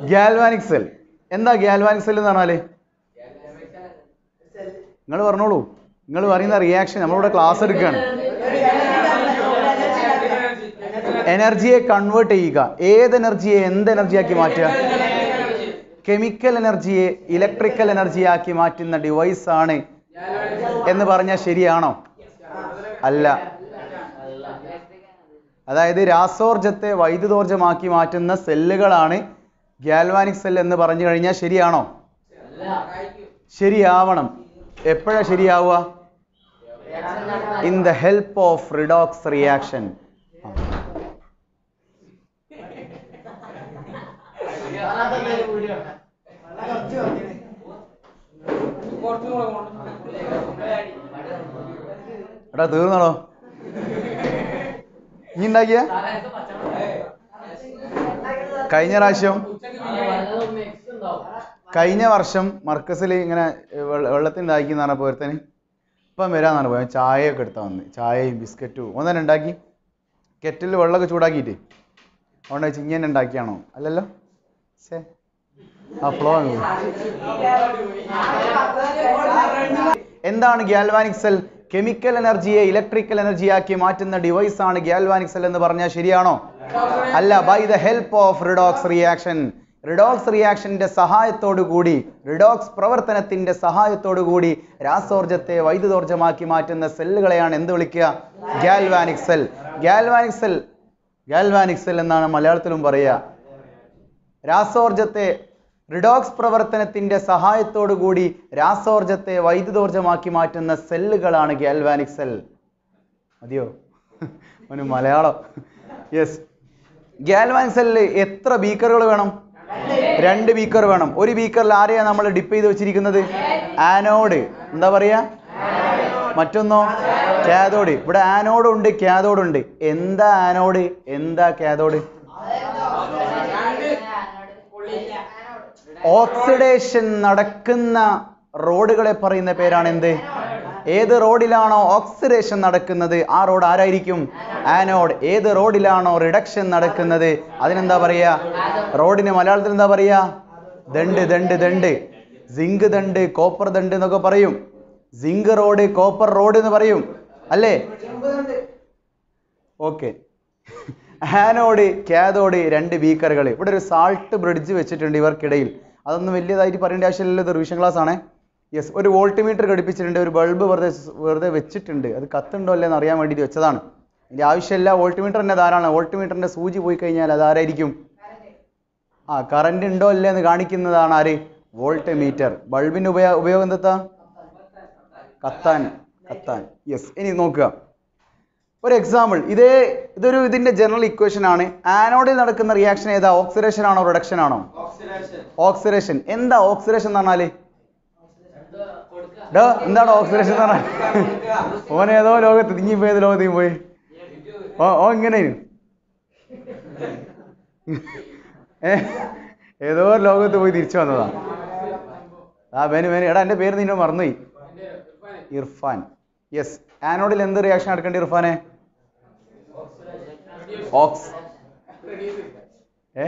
Galvanic cell എന്താ galvanic cell എന്ന് പറഞ്ഞാല് നിങ്ങൾ പറഞ്ഞോളൂ നിങ്ങൾ പറയുന്ന റിയാക്ഷൻ നമ്മളിവിടെ ക്ലാസ് എടുക്കുകയാണ് എനർജിയെ കൺവേർട്ട് ചെയ്യുക ഏത് എനർജിയെ എന്ത് എനർജിയാക്കി മാറ്റുക കെമിക്കൽ എനർജിയെ ഇലക്ട്രിക്കൽ എനർജിയാക്കി മാറ്റുന്ന ഡിവൈസ് ആണ് എന്ന് പറഞ്ഞാൽ ശരിയാണോ അല്ല അതായത് രാസോർജത്തെ വൈദ്യുതോർജമാക്കി മാറ്റുന്ന സെല്ലുകളാണ് ഗാൽവാനിക് സെൽ എന്ന് പറഞ്ഞു കഴിഞ്ഞാൽ ശരിയാണോ ശരിയാവണം എപ്പോഴാ ശരിയാവുക in the help of redox reaction എടാ തീർന്നോ നീ ഉണ്ടാക്കിയ കഴിഞ്ഞ പ്രാവശ്യം കഴിഞ്ഞ വർഷം മർക്കസിൽ ഇങ്ങനെ വെള്ളത്തിൽ ഉണ്ടാക്കി പറഞ്ഞ പോരത്തേന് ഇപ്പം വരാന്നാണ് പോയത് ചായയൊക്കെ എടുത്താൽ വന്ന് ചായയും ബിസ്ക്കറ്റും ഒന്ന് തന്നെ ഉണ്ടാക്കി കെറ്റിൽ വെള്ളമൊക്കെ ചൂടാക്കിയിട്ട് അതുകൊണ്ട് വെച്ച് ഇങ്ങനെ ഉണ്ടാക്കിയാണോ അല്ലല്ലോ ശേ ആ ഫ്ലോ എന്താണ് ഗ്യാൽവാനിക് സെൽ കെമിക്കൽ എനർജിയെ ഇലക്ട്രിക്കൽ എനർജിയാക്കി മാറ്റുന്ന ഡിവൈസ് ആണ് ഗ്യാൽവാനിക് സെൽ എന്ന് പറഞ്ഞാൽ ശരിയാണോ അല്ല by the help of redox reaction redox റിയാക്ഷന്റെ സഹായത്തോടു കൂടി റിഡോക്സ് പ്രവർത്തനത്തിന്റെ സഹായത്തോടു കൂടി രാസോർജത്തെ വൈദ്യുതോർജമാക്കി മാറ്റുന്ന സെല്ലുകളെയാണ് എന്ത് വിളിക്കുക galvanic cell galvanic cell galvanic cell എന്നാണ് മലയാളത്തിലും പറയുക രാസോർജത്തെ റിഡോക്സ് പ്രവർത്തനത്തിന്റെ സഹായത്തോടു കൂടി രാസോർജത്തെ വൈദ്യുതോർജമാക്കി മാറ്റുന്ന സെല്ലുകളാണ് ഗാൽവാനിക് സെൽ മതിയോ ഒരു മലയാളം യെസ് ഗാൽവാനിക് സെല്ലിൽ എത്ര ബീക്കറുകൾ വേണം രണ്ട് ബീക്കർ വേണം ഒരു ബീക്കറിൽ ആരെയാ നമ്മൾ ഡിപ്പ് ചെയ്ത് വെച്ചിരിക്കുന്നത് ആനോഡ് എന്താ പറയാ മറ്റൊന്നോ കാഥോഡ് ഇവിടെ ആനോഡ് ഉണ്ട് കാഥോഡ് ഉണ്ട് എന്താ ആനോഡ് എന്താ കാഥോഡ് ഓക്സിഡേഷൻ നടക്കുന്ന റോഡുകളെ പറയുന്ന പേരാണ് എന്ത് ഏത് റോഡിലാണോ ഓക്സിഡേഷൻ നടക്കുന്നത് ആ റോഡ് ആരായിരിക്കും ആനോഡ് ഏത് റോഡിലാണോ റിഡക്ഷൻ നടക്കുന്നത് അതിനെന്താ പറയാ റോഡിന് മലയാളത്തിൽ എന്താ പറയാ ദണ്ട് ദണ്ട് ദണ്ട് സിങ്ക് ദണ്ട് കോപ്പർ ദണ്ട് എന്നൊക്കെ പറയും സിങ്ക് റോഡ് കോപ്പർ റോഡ് എന്ന് പറയും അല്ലേ ഓക്കെ ആനോഡ് കാഥോഡ് രണ്ട് ബീക്കറുകൾ ഇവിടെ ഒരു സാൾട്ട് ബ്രിഡ്ജ് വെച്ചിട്ടുണ്ട് ഇവർക്കിടയിൽ അതൊന്നും വലിയതായിട്ട് പറയേണ്ട ആവശ്യമില്ലല്ലോ ഇത് റിവിഷൻ ക്ലാസ് ആണ് യെസ് ഒരു വോൾട്ടിമീറ്റർ ഘടിപ്പിച്ചിട്ടുണ്ട് ഒരു ബൾബ് വെറുതെ വെറുതെ വെച്ചിട്ടുണ്ട് അത് കത്തുണ്ടോ അല്ലേന്ന് അറിയാൻ വേണ്ടിയിട്ട് വെച്ചതാണ് ഇതിന്റെ ആവശ്യമില്ല വോൾട്ടിമീറ്റർ തന്നെ ധാരാളം വോൾട്ടിമീറ്ററിന്റെ സൂചി പോയി കഴിഞ്ഞാൽ അത് ആരായിരിക്കും ആ കറണ്ട് ഉണ്ടോ അല്ലേ എന്ന് കാണിക്കുന്നതാണ് ആര് വോൾട്ട് മീറ്റർ ബൾബിന്റെ ഉപയോഗ ഉപയോഗം എന്താ കത്താൻ കത്താൻ യെസ് ഇനി നോക്കുക ഒരു എക്സാമ്പിൾ ഇതേ ഇതൊരു ഇതിന്റെ ജനറൽ ഇക്വേഷൻ ആണ് ആനോഡിൽ നടക്കുന്ന റിയാക്ഷൻ ഏതാ ഓക്സിഡേഷൻ ആണോ റിഡക്ഷൻ ആണോ ഓക്സിഡേഷൻ എന്താ ഓക്സിഡേഷൻ എന്ന് പറഞ്ഞാല് ഡോ എന്താണ് ഓക്സിഡേഷൻ എന്ന് പറഞ്ഞാൽ ഓൻ ഏതോ ലോകത്ത് തിങ്ങി പോയത് ലോകത്തേക്ക് പോയി ഓ ഓ ഇങ്ങനെ ഏ ഏതോ ഒരു ലോകത്ത് പോയി തിരിച്ചു വന്നതാ ആ ബേന് ബേന് എടാ എൻ്റെ പേര് നിന്നെ മറന്നുപോയി ഇർഫാൻ യെസ് ആനോഡിൽ എന്ത് റിയാക്ഷൻ നടക്കേണ്ടി ഇർഫാനെ ഓക്സ് ഏ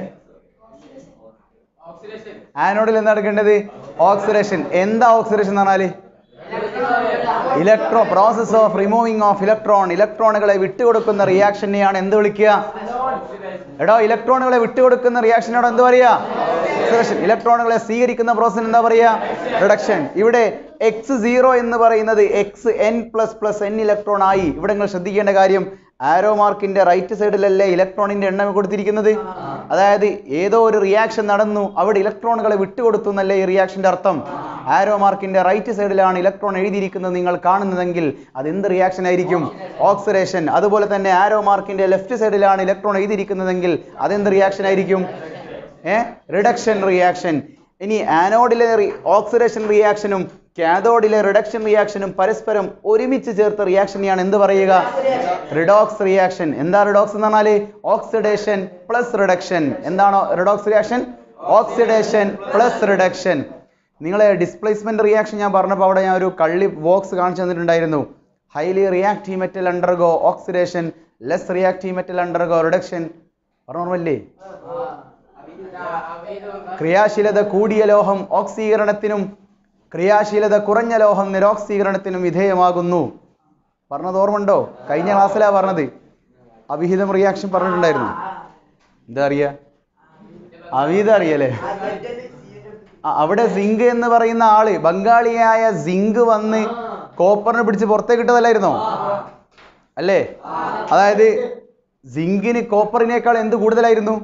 ആനോഡിൽ എന്താ നടക്കേണ്ടത് ഓക്സിഡേഷൻ എന്താ ഓക്സിഡേഷൻ എന്ന് പറഞ്ഞാല് electro process of removing of electron ഇലക്ട്രോണുകളെ വിട്ടുകൊടുക്കുന്ന റിയാക്ഷനെയാണ് എന്ത് വിളിക്കുക എടോ ഇലക്ട്രോണുകളെ വിട്ടുകൊടുക്കുന്ന റിയാക്ഷനോട് എന്ത് പറയാ ഓക്സിഡേഷൻ ഇലക്ട്രോണുകളെ സ്വീകരിക്കുന്ന പ്രോസസ് എന്താ പറയാ റിഡക്ഷൻ ഇവിടെ എക്സ് സീറോ എന്ന് പറയുന്നത് X N plus plus N electron ആയി ഇവിടെ നിങ്ങൾ ശ്രദ്ധിക്കേണ്ട കാര്യം ആരോ മാർക്കിന്റെ റൈറ്റ് സൈഡിലല്ലേ ഇലക്ട്രോണിന്റെ എണ്ണം കൊടുത്തിരിക്കുന്നത് അതായത് ഏതോ ഒരു റിയാക്ഷൻ നടന്നു അവിടെ ഇലക്ട്രോണുകളെ വിട്ടുകൊടുത്തു എന്നല്ലേ ഈ റിയാക്ഷന്റെ അർത്ഥം ആരോ മാർക്കിന്റെ റൈറ്റ് സൈഡിലാണ് ഇലക്ട്രോൺ എഴുതിയിരിക്കുന്നത് നിങ്ങൾ കാണുന്നതെങ്കിൽ അത് എന്ത് റിയാക്ഷൻ ആയിരിക്കും ഓക്സിഡേഷൻ അതുപോലെ തന്നെ ആരോ മാർക്കിന്റെ ലെഫ്റ്റ് സൈഡിലാണ് ഇലക്ട്രോൺ എഴുതിയിരിക്കുന്നതെങ്കിൽ അതെന്ത് റിയാക്ഷൻ ആയിരിക്കും ഏ റിഡക്ഷൻ റിയാക്ഷൻ ഇനി ആനോഡിലെ ഓക്സിഡേഷൻ റിയാക്ഷനും കാഥോഡിലെ റിഡക്ഷൻ റിയാക്ഷനും പരസ്പരം ഒരുമിച്ച് ചേർത്ത റിയാക്ഷനെയാണ് എന്ത് പറയുക റിഡോക്സ് റിയാക്ഷൻ എന്താ റിഡോക്സ് എന്ന് പറഞ്ഞാല് ഓക്സിഡേഷൻ പ്ലസ് റിഡക്ഷൻ എന്താണോ redox reaction oxidation plus reduction നിങ്ങളെ ഡിസ്പ്ലേസ്മെന്റ് റിയാക്ഷൻ ഞാൻ പറഞ്ഞപ്പോൾ അവിടെ ഞാൻ ഒരു കള്ളി ബോക്സ് കാണിച്ചു തന്നിട്ടുണ്ടായിരുന്നു highly reactive metal undergo oxidation less reactive metal undergo reduction പറഞ്ഞോർമ്മല്ലേ ക്രിയാശീലത കൂടിയ ലോഹം ഓക്സീകരണത്തിനും ക്രിയാശീലത കുറഞ്ഞ ലോഹം നിരോക്സീകരണത്തിനും വിധേയമാകുന്നു പറഞ്ഞത് ഓർമ്മയുണ്ടോ കഴിഞ്ഞ ക്ലാസ്സിലാ പറഞ്ഞത് അവിഹിതം റിയാക്ഷൻ പറഞ്ഞിട്ടുണ്ടായിരുന്നു എന്താ അറിയാ അവിഹിതം അറിയല്ലേ അ- അവിടെ സിങ്ക് എന്ന് പറയുന്ന ആള് ബംഗാളിയായ സിങ്ക് വന്ന് കോപ്പറിനെ പിടിച്ച് പുറത്തേക്ക് ഇട്ടതല്ലായിരുന്നോ അല്ലേ അതായത് സിങ്കിന് കോപ്പറിനേക്കാൾ എന്ത് കൂടുതലായിരുന്നു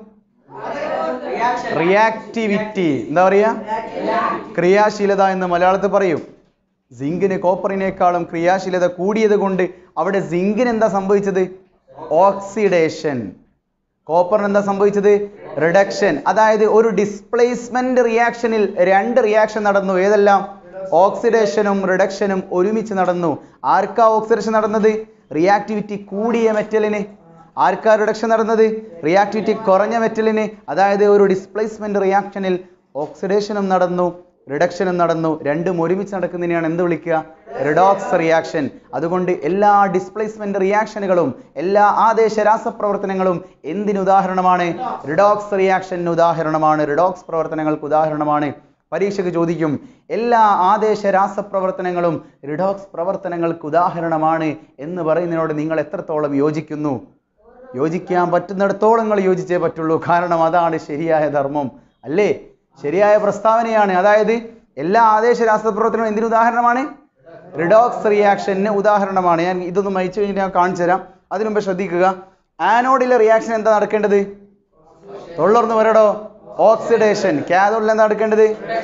റിയാക്ടിവിറ്റി എന്താ പറയാ ക്രിയാശീലത എന്ന് മലയാളത്തിൽ പറയും സിങ്കിന് കോപ്പറിനേക്കാളും ക്രിയാശീലത കൂടിയത് കൊണ്ട് അവിടെ സിങ്കിന് എന്താ സംഭവിച്ചത് ഓക്സിഡേഷൻ കോപ്പറിന് എന്താ സംഭവിച്ചത് റിഡക്ഷൻ അതായത് ഒരു ഡിസ്പ്ലേസ്മെന്റ് റിയാക്ഷനിൽ രണ്ട് റിയാക്ഷൻ നടന്നു ഏതെല്ലാം ഓക്സിഡേഷനും റിഡക്ഷനും ഒരുമിച്ച് നടന്നു ആർക്കാ ഓക്സിഡേഷൻ നടന്നത് റിയാക്ടിവിറ്റി കൂടിയ മെറ്റലിന് ആർക്കാ റിഡക്ഷൻ നടന്നത് റിയാക്ടിവിറ്റി കുറഞ്ഞ മെറ്റലിന് അതായത് ഒരു ഡിസ്പ്ലേസ്മെന്റ് റിയാക്ഷനിൽ ഓക്സിഡേഷനും നടന്നു റിഡക്ഷനും നടന്നു രണ്ടും ഒരുമിച്ച് നടക്കുന്നതിനെയാണ് എന്ത് വിളിക്കുക റിഡോക്സ് റിയാക്ഷൻ അതുകൊണ്ട് എല്ലാ ഡിസ്പ്ലേസ്മെന്റ് റിയാക്ഷനുകളും എല്ലാ ആദേശ രാസപ്രവർത്തനങ്ങളും എന്തിന് ഉദാഹരണമാണ് റിഡോക്സ് റിയാക്ഷന് ഉദാഹരണമാണ് റിഡോക്സ് പ്രവർത്തനങ്ങൾക്ക് ഉദാഹരണമാണ് പരീക്ഷയ്ക്ക് ചോദിക്കും എല്ലാ ആദേശ രാസപ്രവർത്തനങ്ങളും റിഡോക്സ് പ്രവർത്തനങ്ങൾക്ക് ഉദാഹരണമാണ് എന്ന് പറയുന്നതിനോട് നിങ്ങൾ എത്രത്തോളം യോജിക്കുന്നു യോജിക്കാൻ പറ്റുന്നിടത്തോളം നിങ്ങൾ യോജിച്ചേ പറ്റുള്ളൂ കാരണം അതാണ് ശരിയായ ധർമ്മം അല്ലേ ശരിയായ പ്രസ്താവനയാണ് അതായത് എല്ലാ ആദേശ രാസപ്രവർത്തനവും എന്തിനു ഉദാഹരണമാണ് റിഡോക്സ് റിയാക്ഷന് ഉദാഹരണമാണ് ഞാൻ ഇതൊന്ന് മരിച്ചു കഴിഞ്ഞിട്ട് ഞാൻ കാണിച്ചു തരാം അതിനു മുമ്പ് ശ്രദ്ധിക്കുക ആനോഡിലെ റിയാക്ഷൻ എന്താ നടക്കേണ്ടത് തൊള്ളർന്ന് വരടോ ഓക്സിഡേഷൻ കാഥോഡിൽ എന്താ നടക്കേണ്ടത്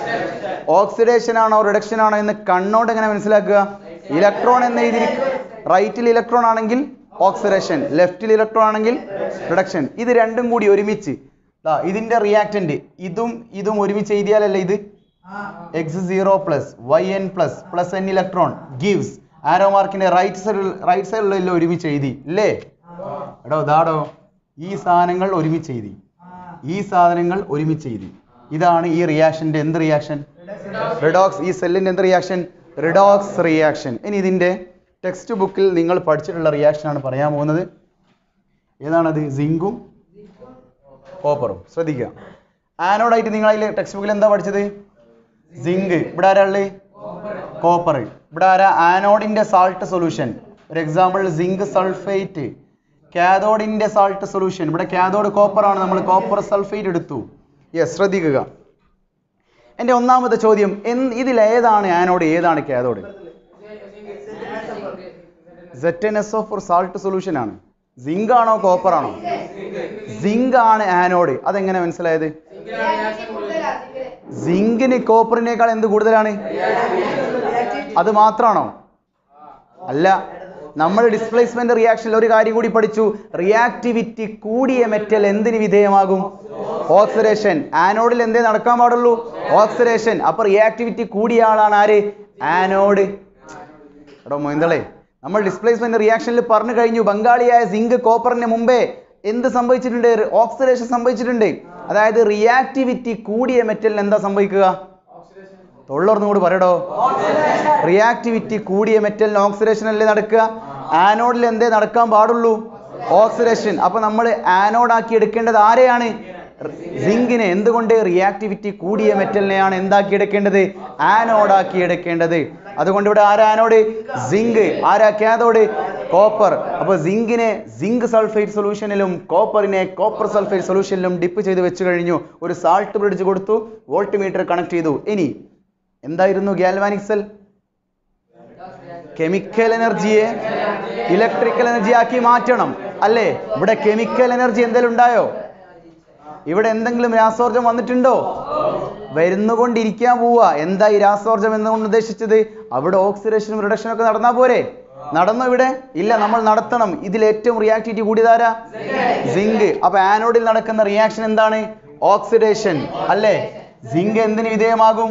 ഓക്സിഡേഷൻ ആണോ റിഡക്ഷൻ ആണോ എന്ന് കണ്ണോട് എങ്ങനെ മനസ്സിലാക്കുക ഇലക്ട്രോൺ എന്ന് എഴുതി റൈറ്റിൽ ഇലക്ട്രോൺ ആണെങ്കിൽ ഓക്സിഡേഷൻ ലെഫ്റ്റിൽ ഇലക്ട്രോൺ ആണെങ്കിൽ റിഡക്ഷൻ ഇത് രണ്ടും കൂടി ഒരുമിച്ച് ദാ ഇതിന്റെ റിയാക്റ്റന്റ് ഇതും ഇതും ഒരുമിച്ച് എഴുതിയാലല്ലേ ഇത് X zero plus Y N plus plus N electron gives arrow മാർക്കിന്റെ റൈറ്റ് സൈഡിൽ റൈറ്റ് സൈഡിലെല്ലാം ഒരുമിച്ച് എഴുതി ഇല്ലേ എടോ ദാടോ ഈ സാധനങ്ങൾ ഒരുമിച്ച് എഴുതി ഈ സാധനങ്ങൾ ഒരുമിച്ച് എഴുതി ഇതാണ് ഈ റിയാക്ഷന്റെ എന്ത് റിയാക്ഷൻ റിഡോക്സ് ഈ സെല്ലിന്റെ എന്ത് റിയാക്ഷൻ റിഡോക്സ് റിയാക്ഷൻ ഇനി ഇതിന്റെ ടെക്സ്റ്റ് ബുക്കിൽ നിങ്ങൾ പഠിച്ചിട്ടുള്ള റിയാക്ഷൻ ആണ് പറയാൻ പോകുന്നത് ഏതാണത് സിങ്കും കോപ്പറും ശ്രദ്ധിക്കുക ആനോഡായിട്ട് നിങ്ങൾ അതിൽ ടെക്സ്റ്റ് ബുക്കിൽ എന്താ പഠിച്ചത് സിങ്ക് ഇവിടെ ആരാ ഉള്ളത് കോപ്പർ ഇവിടെ ആരാ ആനോഡിന്റെ സാൾട്ട് സൊല്യൂഷൻ ഒരു എക്സാമ്പിൾ സിങ്ക് സൾഫേറ്റ് കാഥോഡിന്റെ സാൾട്ട് സൊല്യൂഷൻ ഇവിടെ കാഥോഡ് കോപ്പർ ആണ് നമ്മൾ കോപ്പർ സൾഫേറ്റ് എടുത്തു യെസ് ശ്രദ്ധിക്കുക എൻ്റെ ഒന്നാമത്തെ ചോദ്യം എന്ന് ഇതിൽ ഏതാണ് ആനോഡ് ഏതാണ് cathode Z N S O four salt solution ആണ് സിങ്ക് ആണോ കോപ്പർ ആണോ സിങ്ക് ആണ് ആനോഡ് അതെങ്ങനെ മനസ്സിലായത് സിങ്കിന് കോപ്പറിനേക്കാൾ എന്ത് കൂടുതലാണ് അത് മാത്രമാണോ അല്ല നമ്മൾ ഡിസ്പ്ലേസ്മെന്റ് റിയാക്ഷനിൽ ഒരു കാര്യം കൂടി പഠിച്ചു റിയാക്ടിവിറ്റി കൂടിയ മെറ്റൽ എന്തിന് വിധേയമാകും ഓക്സിഡേഷൻ ആനോഡിൽ എന്തേ നടക്കാൻ പാടുള്ളൂ ഓക്സിഡേഷൻ അപ്പൊ റിയാക്ടിവിറ്റി കൂടിയ ആളാണ് ആര് ആനോഡ് എടോ മൊയ്ന്തളെ നമ്മൾ ഡിസ്പ്ലേസ്മെന്റ് റിയാക്ഷനിൽ പറഞ്ഞു കഴിഞ്ഞു ബംഗാളിയായ സിങ്ക് കോപ്പറിന് മുമ്പേ എന്ത് സംഭവിച്ചിട്ടുണ്ട് ഓക്സിഡേഷൻ സംഭവിച്ചിട്ടുണ്ട് അതായത് റിയാക്ടിവിറ്റി കൂടിയ മെറ്റലിന് എന്താ സംഭവിക്കുക തൊള്ളർന്നുകൂടി പറയടോ റിയാക്ടിവിറ്റി കൂടിയ മെറ്റലിന് ഓക്സിഡേഷൻ അല്ലേ നടക്കുക ആനോഡിൽ എന്തേ നടക്കാൻ പാടുള്ളൂ ഓക്സിഡേഷൻ അപ്പൊ നമ്മൾ ആനോഡാക്കി എടുക്കേണ്ടത് ആരെയാണ് സിങ്കിനെ എന്തുകൊണ്ട് റിയാക്ടിവിറ്റി കൂടിയ മെറ്റലിനെയാണ് എന്താക്കി എടുക്കേണ്ടത് ആനോഡാക്കി എടുക്കേണ്ടത് അതുകൊണ്ട് ഇവിടെ ആരാ ആനോഡ് സിങ്ക് ആരാ കാഥോഡ് കോപ്പർ അപ്പൊ സിങ്കിനെ സിങ്ക് സൾഫേറ്റ് സൊല്യൂഷനിലും കോപ്പറിനെ കോപ്പർ സൾഫേറ്റ് സൊല്യൂഷനിലും ഡിപ്പ് ചെയ്ത് വെച്ച് കഴിഞ്ഞു ഒരു സാൾട്ട് ബ്രിഡ്ജ് കൊടുത്തു വോൾട്ട് മീറ്റർ കണക്ട് ചെയ്തു ഇനി എന്തായിരുന്നു ഗാൽവാനിക് സെൽ കെമിക്കൽ എനർജിയെ ഇലക്ട്രിക്കൽ എനർജി ആക്കി മാറ്റണം അല്ലേ ഇവിടെ കെമിക്കൽ എനർജി എന്തെങ്കിലും ഉണ്ടായോ ഇവിടെ എന്തെങ്കിലും രാസോർജം വന്നിട്ടുണ്ടോ വരുന്നുകൊണ്ടിരിക്കാൻ പോവാ എന്താ ഈ രാസോർജം എന്നുകൊണ്ട് ഉദ്ദേശിച്ചത് അവിടെ ഓക്സിഡേഷനും റിഡക്ഷനും ഒക്കെ നടന്നാ പോരെ നടന്നോ ഇവിടെ ഇല്ല നമ്മൾ നടത്തണം ഇതിൽ ഏറ്റവും റിയാക്ടിവിറ്റി കൂടിയതാരാ സിങ്ക് അപ്പൊ ആനോഡിൽ നടക്കുന്ന റിയാക്ഷൻ എന്താണ് ഓക്സിഡേഷൻ അല്ലേ സിങ്ക് എന്തിന് വിധേയമാകും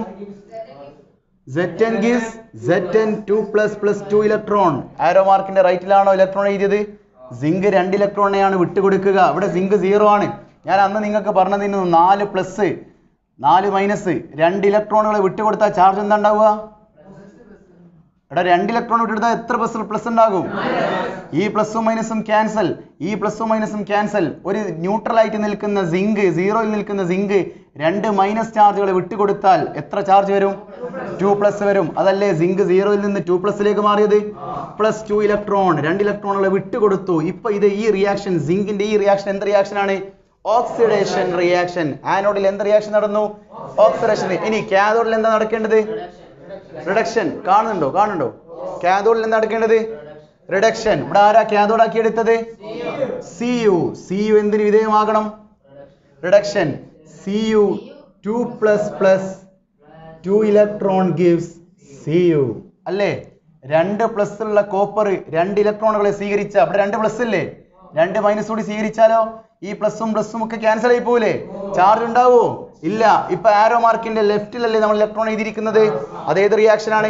Zn gives Zn 2 plus plus 2 electron arrow മാർക്കിന്റെ റൈറ്റിലാണോ ഇലക്ട്രോൺ എഴുതിയത് സിങ്ക് രണ്ട് ഇലക്ട്രോണിനെയാണ് വിട്ടുകൊടുക്കുക ഇവിടെ സിങ്ക് സീറോ ആണ് ഞാൻ അന്ന് നിങ്ങൾക്ക് പറഞ്ഞതിന് നാല് പ്ലസ് നാല് മൈനസ് രണ്ട് ഇലക്ട്രോണുകൾ വിട്ടുകൊടുത്താൽ ചാർജ് എന്താ ഉണ്ടാവുക എടാ രണ്ട് ഇലക്ട്രോൺ വിട്ടെടുത്താൽ എത്ര പ്ലസ് പ്ലസ് ഉണ്ടാകും ഈ പ്ലസും മൈനസും ക്യാൻസൽ ഈ പ്ലസും മൈനസും ക്യാൻസൽ ഒരു ന്യൂട്രൽ ആയിട്ട് നിൽക്കുന്ന സിങ്ക് സീറോയിൽ നിൽക്കുന്ന സിങ്ക് രണ്ട് മൈനസ് ചാർജുകൾ വിട്ടുകൊടുത്താൽ എത്ര ചാർജ് വരും ടു പ്ലസ് വരും അതല്ലേ സിങ്ക് സീറോയിൽ നിന്ന് ടു പ്ലസിലേക്ക് മാറിയത് പ്ലസ് ടു ഇലക്ട്രോൺ രണ്ട് ഇലക്ട്രോണുകൾ വിട്ടുകൊടുത്തു ഇപ്പൊ ഇത് ഈ റിയാക്ഷൻ സിങ്കിന്റെ ഈ റിയാക്ഷൻ എന്ത് റിയാക്ഷൻ ആണ് ഓക്സിഡേഷൻ റിയാക്ഷൻ ആനോഡിൽ എന്ത് റിയാക്ഷൻ നടന്നു ഓക്സിഡേഷൻ ഇനി കാഥോഡിൽ എന്താ നടക്കേണ്ടത് റിഡക്ഷൻ കാണുന്നുണ്ടോ കാണുന്നുണ്ടോ കാഥോഡിൽ എന്താ നടക്കേണ്ടത് റിഡക്ഷൻ ഇവിടെ ആരാ കാഥോഡ് ആക്കി എടുത്തത് സി യു സി യു എന്തിന് വിധേയമാകണം reduction C U two plus plus two electron gives C U അല്ലേ രണ്ട് പ്ലസ് ഉള്ള കോപ്പർ രണ്ട് ഇലക്ട്രോണുകളെ സ്വീകരിച്ച അവിടെ രണ്ട് പ്ലസ് ഇല്ലേ രണ്ട് മൈനസ് കൂടി സ്വീകരിച്ചാലോ ഈ പ്ലസും പ്ലസും ഒക്കെ ക്യാൻസൽ ആയി പോവില്ലേ ചാർജ് ഉണ്ടാവോ ഇല്ല ഇപ്പൊ ആരോ മാർക്കിന്റെ ലെഫ്റ്റിലല്ലേ നമ്മൾ ഇലക്ട്രോൺ എഴുതിയിരിക്കുന്നത് അതേത് റിയാക്ഷൻ ആണ്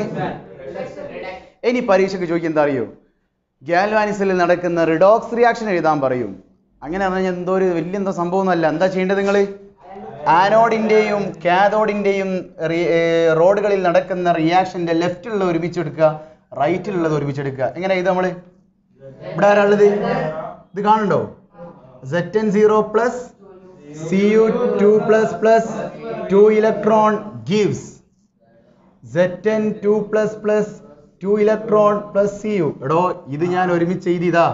ഇനി പരീക്ഷയ്ക്ക് ചോദിക്കും എന്താ അറിയോ ഗാൽവാനിസിൽ നടക്കുന്ന റിഡോക്സ് റിയാക്ഷൻ എഴുതാൻ പറയും അങ്ങനെ പറഞ്ഞാൽ എന്തോ ഒരു വലിയ എന്തോ സംഭവമൊന്നുമല്ല എന്താ ചെയ്യേണ്ടത് നിങ്ങൾ ആനോഡിന്റെയും കാഥോഡിന്റെയും റോഡുകളിൽ നടക്കുന്ന റിയാക്ഷന്റെ ലെഫ്റ്റിലുള്ള ഒരുമിച്ചെടുക്കുക റൈറ്റിലുള്ളത് ഒരുമിച്ചെടുക്കുക എങ്ങനെ ഇത് നമ്മള് ഇവിടെ ആരാളുള്ളത് ഇത് കാണുന്നുണ്ടോ Z N zero plus C U two plus plus two electron gives Z N two plus plus two electron plus C U എടോ ഇത് ഞാൻ ഒരുമിച്ച് എഴുതിയതാ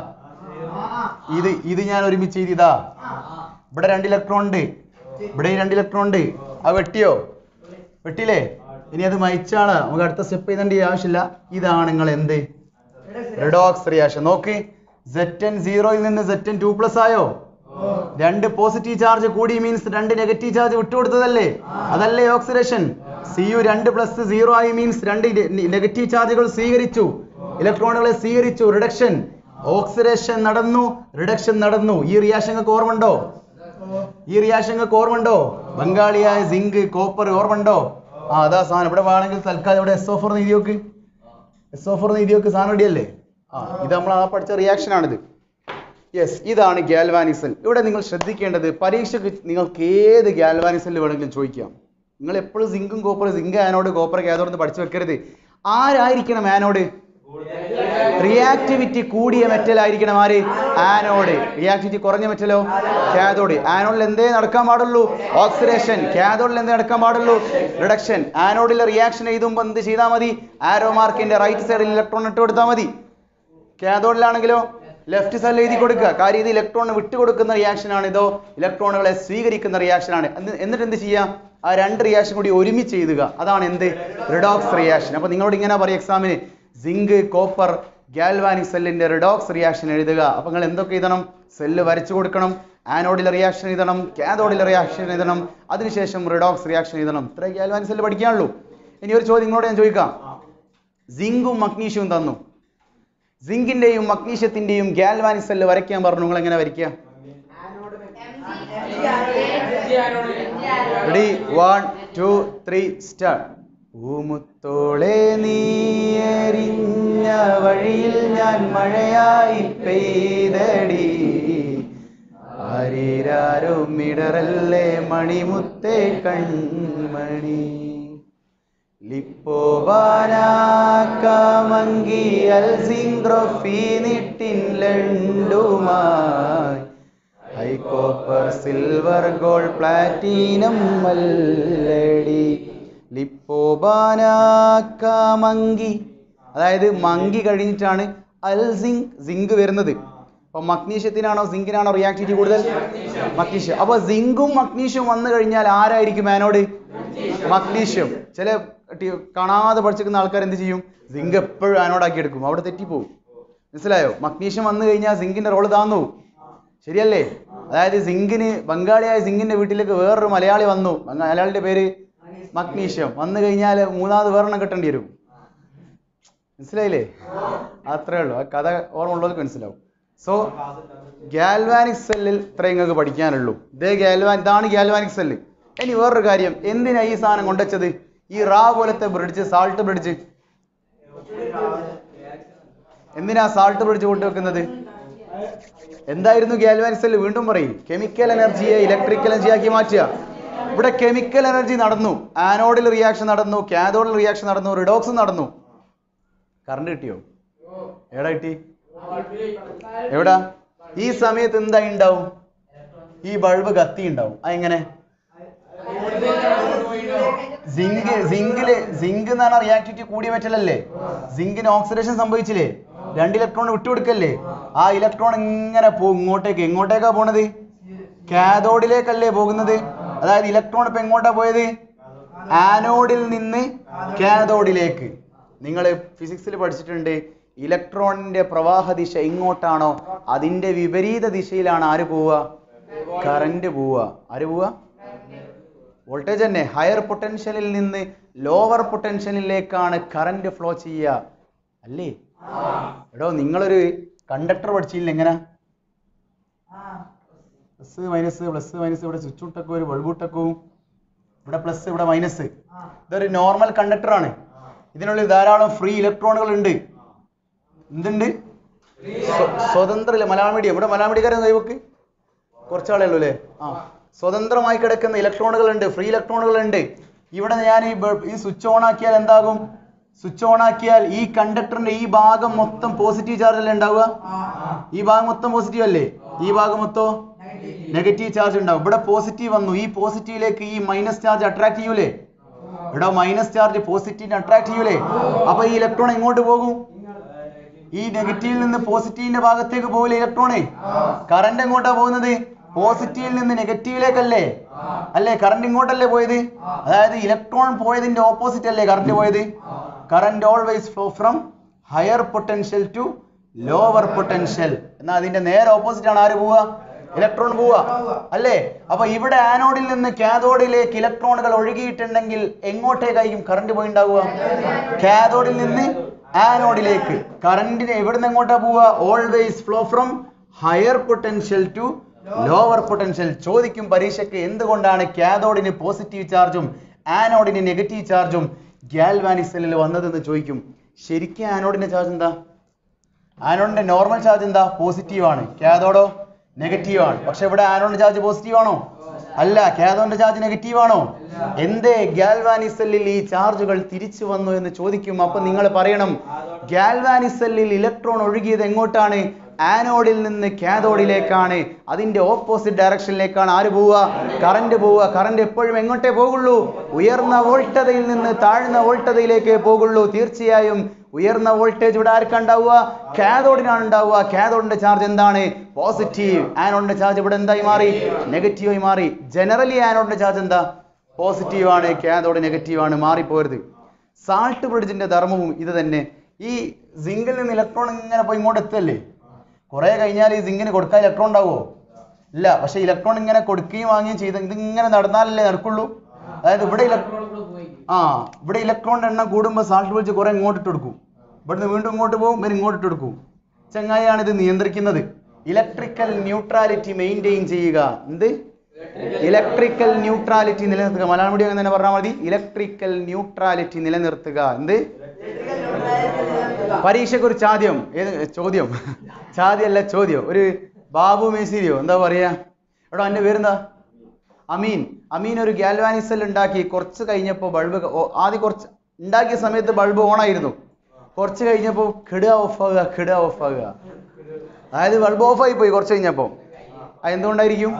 ഇത് ഇത് ഞാൻ ഒരുമിച്ച് എഴുതിയതാ ഇവിടെ രണ്ട് ഇലക്ട്രോൺ ഉണ്ട് ഇവിടെ ഈ രണ്ട് ഇലക്ട്രോൺ ഉണ്ട് അത് വെട്ടിയോ വെട്ടിയില്ലേ ഇനി അത് മയിച്ചാണ് നമുക്ക് അടുത്ത സ്റ്റെപ്പ് ചെയ്തേണ്ട ആവശ്യമില്ല ഇതാണ് നിങ്ങൾ എന്ത് റിഡോക്സ് റിയാക്ഷൻ നോക്ക് സെറ്റൻ സീറോയിൽ നിന്ന് സെറ്റൻ ടു പ്ലസ് ആയോ രണ്ട് പോസിറ്റീവ് ചാർജ് കൂടി മീൻസ് രണ്ട് നെഗറ്റീവ് ചാർജ് വിട്ടുകൊടുത്തതല്ലേ അതല്ലേ ഓക്സിഡേഷൻ സി യു രണ്ട് പ്ലസ് സീറോ ആയി മീൻസ് രണ്ട് നെഗറ്റീവ് ചാർജുകൾ സ്വീകരിച്ചു ഇലക്ട്രോണുകളെ സ്വീകരിച്ചു റിഡക്ഷൻ ഓക്സിഡേഷൻ നടന്നു റിഡക്ഷൻ നടന്നു ഈ റിയാക്ഷൻ നിങ്ങൾക്ക് ഓർമ്മയുണ്ടോ ഈ റിയാക്ഷൻ നിങ്ങൾക്ക് ഓർമ്മയുണ്ടോ ബംഗാളിയായ സിങ്ക് കോപ്പർ ഓർമ്മയുണ്ടോ ആ അതാ സാധനം ഇവിടെ വേണമെങ്കിൽ തൽക്കാലം ഇവിടെ എസ് ഓഫർ എഴുതി നോക്ക് എസ് ഓഫർ എഴുതി നോക്ക് സാധനം റെഡിയല്ലേ ആ ഇത് നമ്മൾ ആ പഠിച്ച റിയാക്ഷൻ ആണിത് യെസ് ഇതാണ് ഗാൽവാനിസൽ ഇവിടെ നിങ്ങൾ ശ്രദ്ധിക്കേണ്ടത് പരീക്ഷയ്ക്ക് നിങ്ങൾക്ക് ഏത് ഗാൽവാനിസൽ വേണമെങ്കിലും ചോദിക്കാം നിങ്ങൾ എപ്പോഴും സിങ്കും copper zinc anode copper cathode എന്ന് പഠിച്ചു വെക്കരുത് ആരായിരിക്കണം ആനോഡ് റിയാക്ടിവിറ്റി കൂടിയ മെറ്റൽ ആയിരിക്കണം ആര് ആനോഡ് റിയാക്ടിവിറ്റി കുറഞ്ഞ മെറ്റലോ കാഥോഡ് ആനോഡിൽ എന്തേ നടക്കാൻ പാടുള്ളൂ ഓക്സിഡേഷൻ കാഥോഡിൽ എന്തേ നടക്കാൻ പാടുള്ളൂ റിഡക്ഷൻ ആനോഡിലെ റിയാക്ഷൻ എഴുതുമ്പോൾ എന്ത് ചെയ്താൽ മതി ആരോ മാർക്കിന്റെ റൈറ്റ് സൈഡിൽ ഇലക്ട്രോൺ ഇട്ട് കൊടുത്താൽ മതി കാഥോഡിലാണെങ്കിലോ ലെഫ്റ്റ് സൈഡിൽ എഴുതി കൊടുക്കുക കാര്യം ഇത് ഇലക്ട്രോൺ വിട്ടുകൊടുക്കുന്ന റിയാക്ഷൻ ആണ് ഇതോ ഇലക്ട്രോണുകളെ സ്വീകരിക്കുന്ന റിയാക്ഷൻ ആണ് എന്ത്- എന്നിട്ട് എന്ത് ചെയ്യാം ആ രണ്ട് റിയാക്ഷൻ കൂടി ഒരുമിച്ച് എഴുതുക അതാണ് എന്ത് റിഡോക്സ് റിയാക്ഷൻ അപ്പൊ നിങ്ങളോട് ഇങ്ങനെ പറയും എക്സാമിന് സിങ്ക് കോപ്പർ ഗാൽവാനിക് സെല്ലിന്റെ റിഡോക്സ് റിയാക്ഷൻ എഴുതുക അപ്പൊ നിങ്ങൾ എന്തൊക്കെ എഴുതണം സെല്ല് വരച്ചു കൊടുക്കണം ആനോഡിലെ റിയാക്ഷൻ എഴുതണം കാഥോഡിലെ റിയാക്ഷൻ എഴുതണം അതിനുശേഷം റിഡോക്സ് റിയാക്ഷൻ എഴുതണം ഇത്ര ഗാൽവാനിക് സെല്ല് പഠിക്കാനുള്ളൂ ഇനി ഒരു ചോദ്യം നിങ്ങളോട് ഞാൻ ചോദിക്കാം സിങ്കും മഗ്നീഷ്യവും തന്നു സിങ്കിന്റെയും മഗ്നീഷ്യത്തിന്റെയും ഗാൽവാനിക് സെല്ല് വരയ്ക്കാൻ പറഞ്ഞു നിങ്ങൾ എങ്ങനെ വരയ്ക്കുക ready one two three start പൂമുത്തോളെ നീയെറിഞ്ഞ വഴിയിൽ ഞാൻ മഴയായി പെയ്തടി ആരീരാരും ഇടറല്ലേ മണിമുത്തേ കൺമണി ലിപ്പോവാനാക്കാമങ്കി അൽസിംഗ്രോഫീനിട്ടിൻ ലണ്ടുമായി high copper silver gold platinum മല്ലടി ലിപ്പോബാനാക്കാമങ്കി അതായത് മങ്കി കഴിഞ്ഞിട്ടാണ് അൽ സിങ്ക് സിങ്ക് വരുന്നത് അപ്പൊ മഗ്നീഷ്യത്തിനാണോ സിങ്കിനാണോ റിയാക്ടിവിറ്റി കൂടുതൽ മഗ്നീഷ്യം അപ്പൊ സിങ്കും മഗ്നീഷ്യവും വന്നു കഴിഞ്ഞാൽ ആരായിരിക്കും ആനോട് മഗ്നീഷ്യം ചില ടി- കാണാതെ പഠിച്ചിരിക്കുന്ന ആൾക്കാർ എന്ത് ചെയ്യും സിങ്ക് എപ്പോഴും ആനോടാക്കി എടുക്കും അവിടെ തെറ്റിപ്പോവും മനസ്സിലായോ മഗ്നീഷ്യം വന്നു കഴിഞ്ഞാൽ സിങ്കിന്റെ റോള് താന്നു പോകും. ശരിയല്ലേ അതായത് സിങ്കിന് ബംഗാളിയായ സിങ്കിന്റെ വീട്ടിലേക്ക് വേറൊരു മലയാളി വന്നു ബംഗാ- മലയാളിയുടെ പേര് മഗ്നീഷ്യം വന്നു കഴിഞ്ഞാൽ മൂന്നാമത് വേറെണ്ണം കിട്ടേണ്ടി വരും മനസ്സിലായില്ലേ അത്രേ ഉള്ളൂ ആ കഥ ഓർമ്മ ഉള്ളവർക്ക് മനസ്സിലാവും സോ ഗാൽവാനിക് സെല്ലിൽ ഇത്രയും നിങ്ങൾക്ക് പഠിക്കാനുള്ളൂ ഇതേ ഗാൽവാൻ ഇതാണ് ഗാൽവാനിക് സെല്ല് ഇനി വേറൊരു കാര്യം എന്തിനാ ഈ സാധനം കൊണ്ടുവച്ചത് ഈ റാ പോലത്തെ ബ്രിഡ്ജ് സാൾട്ട് ബ്രിഡ്ജ് എന്തിനാ സാൾട്ട് ബ്രിഡ്ജ് കൊണ്ടുവെക്കുന്നത് എന്തായിരുന്നു ഗാൽവാനിക് സെല്ല് വീണ്ടും പറയും കെമിക്കൽ എനർജിയെ ഇലക്ട്രിക്കൽ എനർജി ആക്കി മാറ്റുക ഇവിടെ കെമിക്കൽ എനർജി നടന്നു ആനോഡിൽ റിയാക്ഷൻ നടന്നു കാഥോഡിൽ റിയാക്ഷൻ നടന്നു റിഡോക്സ് നടന്നു കറണ്ട് കിട്ടിയോ എവിടെ കിട്ടി എവിടാ ഈ സമയത്ത് എന്താ ഉണ്ടാവും ഈ ബൾബ് കത്തി ഉണ്ടാവും അതെങ്ങനെ സിങ്ക് സിങ്കില് സിങ്ക് എന്ന് പറഞ്ഞാൽ റിയാക്ടിവിറ്റി കൂടിയ മെറ്റലല്ലേ സിങ്കിന് ഓക്സിഡേഷൻ സംഭവിച്ചില്ലേ രണ്ട് ഇലക്ട്രോൺ വിട്ടുകൊടുക്കല്ലേ ആ ഇലക്ട്രോൺ ഇങ്ങനെ പോകും ഇങ്ങോട്ടേക്ക് എങ്ങോട്ടേക്കാ പോണത് കാഥോഡിലേക്കല്ലേ പോകുന്നത് അതായത് ഇലക്ട്രോൺ ഇപ്പൊ എങ്ങോട്ടാ പോയത് ആനോഡിൽ നിന്ന് കാഥോഡിലേക്ക് നിങ്ങൾ ഫിസിക്സിൽ പഠിച്ചിട്ടുണ്ട് ഇലക്ട്രോണിന്റെ പ്രവാഹ ദിശ എങ്ങോട്ടാണോ അതിന്റെ വിപരീത ദിശയിലാണ് ആര് പോവുക കറന്റ് പോവുക ആര് പോവുക വോൾട്ടേജ് തന്നെ ഹയർ പൊട്ടൻഷ്യലിൽ നിന്ന് ലോവർ പൊട്ടൻഷ്യലിലേക്കാണ് കറന്റ് ഫ്ലോ ചെയ്യുക അല്ലേ എടോ നിങ്ങളൊരു കണ്ടക്ടർ പഠിച്ചില്ല എങ്ങനെ പ്ലസ് മൈനസ് പ്ലസ് മൈനസ് ഇവിടെ സ്വിച്ച് ഇട്ടക്കും ഒരു ബൾബ് ഇട്ടക്കും ഇവിടെ പ്ലസ് ഇവിടെ മൈനസ് ഇതൊരു നോർമൽ കണ്ടക്ടർ ആണ് ഇതിനുള്ളിൽ ധാരാളം ഫ്രീ ഇലക്ട്രോണുകൾ ഉണ്ട് എന്തുണ്ട് സ്വ- സ്വതന്ത്ര ഇല്ല മലയാളം മീഡിയം ഇവിടെ മലയാളം മീഡിയക്കാരൻ കൈവക്ക് കുറച്ചാളേ ഉള്ളൂ അല്ലേ ആ സ്വതന്ത്രമായി കിടക്കുന്ന ഇലക്ട്രോണുകൾ ഉണ്ട് ഫ്രീ ഇലക്ട്രോണുകൾ ഉണ്ട് ഇവിടെ ഞാൻ ഈ ബൾബ് ഈ സ്വിച്ച് ഓൺ ആക്കിയാൽ എന്താകും സ്വിച്ച് ഓൺ ആക്കിയാൽ ഈ കണ്ടക്ടറിന്റെ ഈ ഭാഗം മൊത്തം പോസിറ്റീവ് ചാർജ് അല്ലേ ഉണ്ടാവുക ഈ ഭാഗം മൊത്തം പോസിറ്റീവ് അല്ലേ ഈ ഭാഗം മൊത്തം നെഗറ്റീവ് ചാർജ് ഉണ്ടാവും ഇവിടെ പോസിറ്റീവ് വന്നു ഈ പോസിറ്റീവിലേക്ക് ഈ മൈനസ് ചാർജ് അട്രാക്ട് ചെയ്യൂലേ ഇവിടെ മൈനസ് ചാർജ് പോസിറ്റീവിനെ അട്രാക്ട് ചെയ്യൂലേ അപ്പൊ ഈ ഇലക്ട്രോൺ എങ്ങോട്ട് പോകും ഈ നെഗറ്റീവിൽ നിന്ന് പോസിറ്റീവിന്റെ ഭാഗത്തേക്ക് പോകില്ല ഇലക്ട്രോണേ കറണ്ട് എങ്ങോട്ടാ പോകുന്നത് പോസിറ്റീവിൽ നിന്ന് നെഗറ്റീവിലേക്കല്ലേ അല്ലേ കറണ്ട് ഇങ്ങോട്ടല്ലേ പോയത് അതായത് ഇലക്ട്രോൺ പോയതിന്റെ ഓപ്പോസിറ്റ് അല്ലേ കറണ്ട് പോയത് current always flow from higher potential to lower potential എന്നാൽ അതിന്റെ നേരെ ഓപ്പോസിറ്റ് ആണ് ആര് പോവുക ഇലക്ട്രോൺ പോവുക അല്ലേ അപ്പൊ ഇവിടെ ആനോഡിൽ നിന്ന് കാഥോഡിലേക്ക് ഇലക്ട്രോണുകൾ ഒഴുകിയിട്ടുണ്ടെങ്കിൽ എങ്ങോട്ടേക്കായിരിക്കും കറണ്ട് പോയിണ്ടാവുക കാഥോഡിൽ നിന്ന് ആനോഡിലേക്ക് കറണ്ടിന് എവിടുന്ന് എങ്ങോട്ടാ പോവുക always flow from higher potential to lower potential ചോദിക്കും പരീക്ഷയ്ക്ക് എന്തുകൊണ്ടാണ് കാഥോഡിന് പോസിറ്റീവ് ചാർജും ആനോഡിന് നെഗറ്റീവ് ചാർജും ഗാൽവാനിക് സെല്ലിൽ വന്നതെന്ന് ചോദിക്കും ശരിക്കും ആനോഡിന്റെ ചാർജ് എന്താ ആനോഡിന്റെ നോർമൽ ചാർജ് എന്താ പോസിറ്റീവ് ആണ് കാഥോഡോ നെഗറ്റീവ് ആണ് പക്ഷെ ഇവിടെ ആനോഡിന്റെ ചാർജ് പോസിറ്റീവ് ആണോ അല്ല കാഥോഡിന്റെ ചാർജ് നെഗറ്റീവ് ആണോ എന്തേ ഗാൽവാനിക് സെല്ലിൽ ഈ ചാർജുകൾ തിരിച്ചു വന്നു എന്ന് ചോദിക്കും അപ്പൊ നിങ്ങൾ പറയണം ഗാൽവാനിക് സെല്ലിൽ ഇലക്ട്രോൺ ഒഴുകിയത് എങ്ങോട്ടാണ് ആനോഡിൽ നിന്ന് കാഥോഡിലേക്കാണ് അതിന്റെ ഓപ്പോസിറ്റ് ഡയറക്ഷനിലേക്കാണ് ആര് പോവുക കറണ്ട് പോവുക കറണ്ട് എപ്പോഴും എങ്ങോട്ടേ പോകുള്ളൂ ഉയർന്ന വോൾട്ടതയിൽ നിന്ന് താഴ്ന്ന വോൾട്ടതയിലേക്ക് പോകുള്ളൂ തീർച്ചയായും ഉയർന്ന വോൾട്ടേജ് ഇവിടെ ആർക്കുണ്ടാവുക കാഥോഡിനാണ് ഉണ്ടാവുക കാഥോഡിന്റെ ചാർജ് എന്താണ് പോസിറ്റീവ് ആനോഡിന്റെ ചാർജ് ഇവിടെ എന്തായി മാറി നെഗറ്റീവായി മാറി ജനറലി ആനോഡിന്റെ ചാർജ് എന്താ പോസിറ്റീവ് ആണ് കാഥോഡ് നെഗറ്റീവ് ആണ് മാറിപ്പോരുത് സാൾട്ട് ബ്രിഡ്ജിന്റെ ധർമ്മവും ഇത് തന്നെ ഈ സിങ്കിൽ നിന്ന് ഇലക്ട്രോൺ ഇങ്ങനെ പോയി ഇങ്ങോട്ട് എത്തല്ലേ കുറെ കഴിഞ്ഞാൽ ഈ സിങ്കിന് കൊടുക്കാൻ ഇലക്ട്രോൺ ഉണ്ടാവുമോ ഇല്ല പക്ഷെ ഇലക്ട്രോൺ ഇങ്ങനെ കൊടുക്കുകയും വാങ്ങുകയും ചെയ്ത് ഇതിങ്ങനെ നടന്നാലല്ലേ നടക്കുള്ളൂ അതായത് ഇവിടെ ഇലക്ട്രോൺ ആ ഇവിടെ ഇലക്ട്രോണിന്റെ എണ്ണം കൂടുമ്പോൾ സാൾട്ട് ബ്രിഡ്ജ് കുറെ ഇങ്ങോട്ട് ഇട്ട് കൊടുക്കും ഇവിടുന്ന് വീണ്ടും ഇങ്ങോട്ട് പോകും ഇവർ ഇങ്ങോട്ട് ഇട്ട് കൊടുക്കും ചങ്ങായിയാണ് ഇത് നിയന്ത്രിക്കുന്നത് ഇലക്ട്രിക്കൽ ന്യൂട്രാലിറ്റി മെയിൻറ്റെയിൻ ചെയ്യുക എന്ത് ഇലക്ട്രിക്കൽ ന്യൂട്രാലിറ്റി നിലനിർത്തുക മലയാളം മീഡിയം തന്നെ പറഞ്ഞാൽ മതി ഇലക്ട്രിക്കൽ ന്യൂട്രാലിറ്റി നിലനിർത്തുക എന്ത് പരീക്ഷയ്ക്ക് ഒരു ചോദ്യം ഏത് ചോദ്യം ചോദ്യമല്ല ചോദ്യം ഒരു ബാബു മേസിരിയോ എന്താ പറയാ എടോ എൻ്റെ പേരെന്താ അമീൻ അമീൻ ഒരു ഗാൽവാനിസൽ ഉണ്ടാക്കി കുറച്ച് കഴിഞ്ഞപ്പോൾ ബൾബ് ആദ്യം കുറച്ച് ഉണ്ടാക്കിയ സമയത്ത് ബൾബ് ഓൺ ആയിരുന്നു കുറച്ച് കഴിഞ്ഞപ്പോൾ കിടുക ഓഫ് ആകുക കിടുക ഓഫ് ആകുക അതായത് ബൾബ് ഓഫ് ആയി പോയി കുറച്ച് കഴിഞ്ഞപ്പോൾ അത് എന്തുകൊണ്ടായിരിക്കും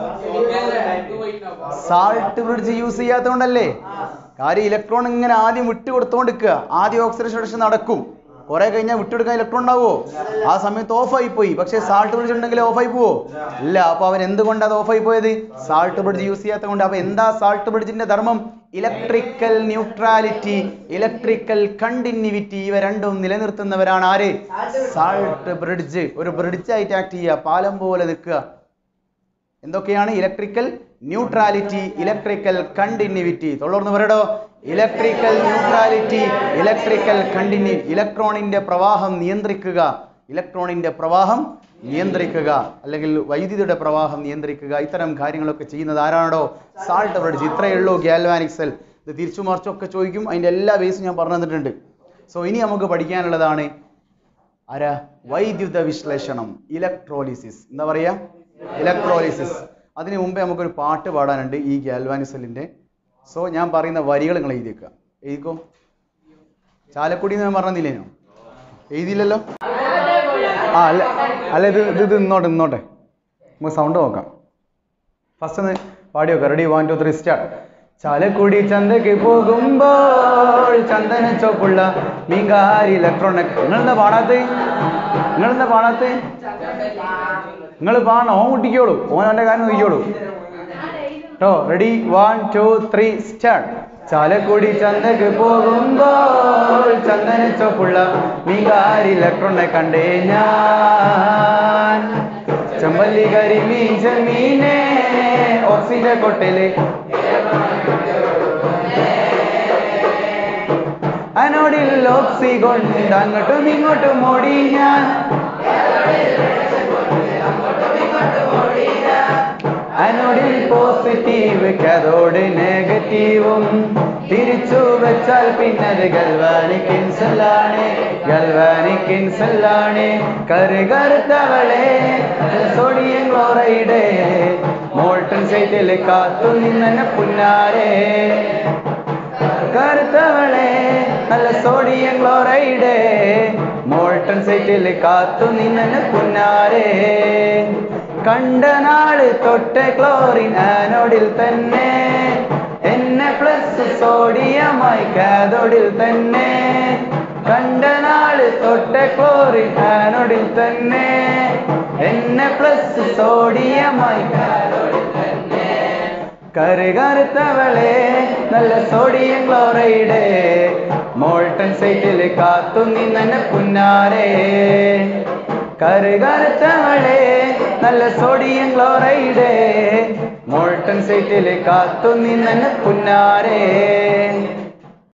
സാൾട്ട് ബ്രിഡ്ജ് യൂസ് ചെയ്യാത്തതുകൊണ്ടല്ലേ കാര്യം ഇലക്ട്രോൺ ഇങ്ങനെ ആദ്യം വിട്ട് കൊടുത്തോണ്ടിരിക്കുക ആദ്യം ഓക്സിഡേഷൻ റിഡക്ഷൻ നടക്കും കുറെ കഴിഞ്ഞാൽ വിട്ടെടുക്കാൻ ഇലക്ട്രോൺ ഉണ്ടാവുമോ ആ സമയത്ത് ഓഫ് ആയി പോയി പക്ഷെ സാൾട്ട് ബ്രിഡ്ജ് ഉണ്ടെങ്കിൽ ഓഫ് ആയി പോവോ ഇല്ല അപ്പൊ അവൻ എന്തുകൊണ്ട് അത് ഓഫ് ആയി പോയത് സാൾട്ട് ബ്രിഡ്ജ് യൂസ് ചെയ്യാത്തതുകൊണ്ട് അപ്പൊ എന്താ സാൾട്ട് ബ്രിഡ്ജിന്റെ ധർമ്മം ഇലക്ട്രിക്കൽ ന്യൂട്രാലിറ്റി ഇലക്ട്രിക്കൽ കണ്ടിന്യൂവിറ്റി ഇവ രണ്ടും നിലനിർത്തുന്നവരാണ് ആര് സാൾട്ട് ബ്രിഡ്ജ് ഒരു ബ്രിഡ്ജ് ആയിട്ട് ആക്ട് ചെയ്യുക പാലം പോലെ നിൽക്കുക എന്തൊക്കെയാണ് ഇലക്ട്രിക്കൽ ന്യൂട്രാലിറ്റി ഇലക്ട്രിക്കൽ കണ്ടിന്യൂവിറ്റി തൊള്ളർന്ന് പറയടോ ഇലക്ട്രിക്കൽ ന്യൂട്രാലിറ്റി ഇലക്ട്രിക്കൽ കണ്ടിന്യൂ ഇലക്ട്രോണിന്റെ പ്രവാഹം നിയന്ത്രിക്കുക ഇലക്ട്രോണിന്റെ പ്രവാഹം നിയന്ത്രിക്കുക അല്ലെങ്കിൽ വൈദ്യുതിയുടെ പ്രവാഹം നിയന്ത്രിക്കുക ഇത്തരം കാര്യങ്ങളൊക്കെ ചെയ്യുന്നത് ആരാണോ സാൾട്ട് ബ്രിഡ്ജ് ഇത്രയേ ഉള്ളൂ ഗാൽവാനിക് സെൽ ഇത് തിരിച്ചു മറിച്ചൊക്കെ ചോദിക്കും അതിന്റെ എല്ലാ ബേസും ഞാൻ പറഞ്ഞു തന്നിട്ടുണ്ട് സോ ഇനി നമുക്ക് പഠിക്കാനുള്ളതാണ് ആരാ വൈദ്യുത വിശ്ലേഷണം ഇലക്ട്രോലിസിസ് എന്താ പറയാ ഇലക്ട്രോലിസിസ് അതിന് മുമ്പേ നമുക്കൊരു പാട്ട് പാടാനുണ്ട് ഈ ഗാൽവാനിസലിന്റെ സോ ഞാൻ പറയുന്ന വരികൾ നിങ്ങൾ എഴുതിയേക്കുക എഴുതിക്കോ ചാലക്കുടി എന്ന് ഞാൻ പറഞ്ഞില്ലേനോ എഴുതിയില്ലല്ലോ ആ അല്ല അല്ല ഇത് ഇത് ഇത് ഇന്നോട്ടെ ഇന്നോട്ടെ നമുക്ക് സൗണ്ട് നോക്കാം ഫസ്റ്റ് ഒന്ന് പാടി നോക്കാം ready one two three start Chalakudy ചന്തക്ക് പോകുമ്പോൾ ചന്ദന ചോപ്പുള്ള മീങ്കാരി ഇലക്ട്രോണിക് നിങ്ങളെന്താ പാടാത്ത നിങ്ങളെന്താ പാടാത്ത നിങ്ങൾ പാടണം ഓൻ കുട്ടിക്കോളൂ ഓൻ അവൻ്റെ കാര്യം നോക്കിക്കോളൂ കേട്ടോ ready one two three start Chalakudy ചന്തക്ക് പോകുമ്പോൾ ചന്ദന ചോപ്പുള്ള മീങ്കാരി ഇലക്ട്രോണിക് കണ്ടേ ഞാൻ ചെമ്പല്ലി കരിമീൻ ചെമ്മീനെ ഓക്സിജൻ കൊട്ടല് അനോടിൽ ഓക്സി കൊണ്ട് അങ്ങോട്ടും ഇങ്ങോട്ടും ഓടി ഞാൻ അനോടിൽ പോസിറ്റീവ് കതോട് നെഗറ്റീവും തിരിച്ചു വെച്ചാൽ പിന്നത് ഗൽവാനിക് ഇൻസലാണ് ഗൽവാനിക് ഇൻസലാണ് കറുകറുത്തവളെ സോഡിയം ക്ലോറൈഡ് മോൾട്ടൺ സൈറ്റിൽ കാത്തു നിന്നെ പുന്നാരെ കറുത്തവളെ നല്ല സോഡിയം ക്ലോറൈഡ് മോൾട്ടൺ സൈറ്റിൽ കാത്തു നിന്നെ പുന്നാരെ കണ്ട നാള് തൊട്ട ക്ലോറിൻ ആനോഡിൽ തന്നെ എന്നെ പ്ലസ് സോഡിയമായി കാതോഡിൽ തന്നെ കണ്ട നാള് തൊട്ട ക്ലോറിൻ ആനോഡിൽ തന്നെ എന്നെ പ്ലസ് സോഡിയമായി കാതോഡിൽ തന്നെ കറുകറുത്തവളെ നല്ല സോഡിയം ക്ലോറൈഡ് മോൾട്ടൺ സൈറ്റിൽ കാത്തു നിന്നെ പുന്നാരെ കറുകറുത്തവളെ നല്ല സോഡിയം ക്ലോറൈഡ് മോൾട്ടൺ സൈറ്റിൽ കാത്തു നിന്നെ പുന്നാരെ